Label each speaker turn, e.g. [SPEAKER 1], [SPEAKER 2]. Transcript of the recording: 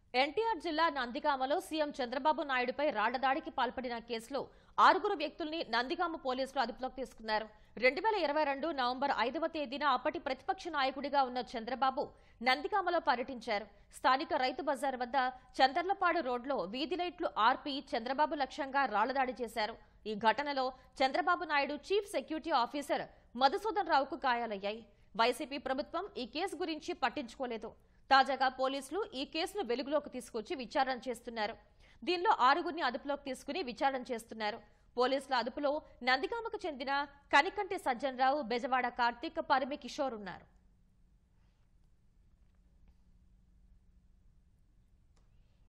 [SPEAKER 1] ఎన్టీఆర్ జిల్లా నందిగామలో సీఎం చంద్రబాబు నాయుడుపై రాళ్లదాడికి పాల్పడిన కేసులో ఆరుగురు వ్యక్తుల్ని నందిగామ పోలీసులు అదుపులోకి తీసుకున్నారు రెండు వేల ఇరవై రెండు నవంబర్ ఐదవ తేదీన అప్పటి ప్రతిపక్ష నాయకుడిగా ఉన్న చంద్రబాబు నందిగామలో పర్యటించారు స్థానిక రైతు బజార్ వద్ద చందర్లపాడు రోడ్లో వీధి లైట్లు ఆర్పి చంద్రబాబు లక్ష్యంగా రాళ్లదాడి చేశారు ఈ ఘటనలో Chandrababu Naidu chief security officer Madhusudan రావుకు గాయాలయ్యాయి వైసీపీ ప్రభుత్వం ఈ కేసు గురించి పట్టించుకోలేదు తాజాగా పోలీసులు ఈ కేసును వెలుగులోకి తీసుకొచ్చి విచారణ చేస్తున్నారు దీనిలో ఆరుగురిని అదుపులోకి తీసుకుని విచారణ చేస్తున్నారు పోలీసుల అదుపులో నందిగామకు చెందిన కనికంటి సజ్జనరావు బెజవాడ కార్తీక్ పరిమి కిషోర్ ఉన్నారు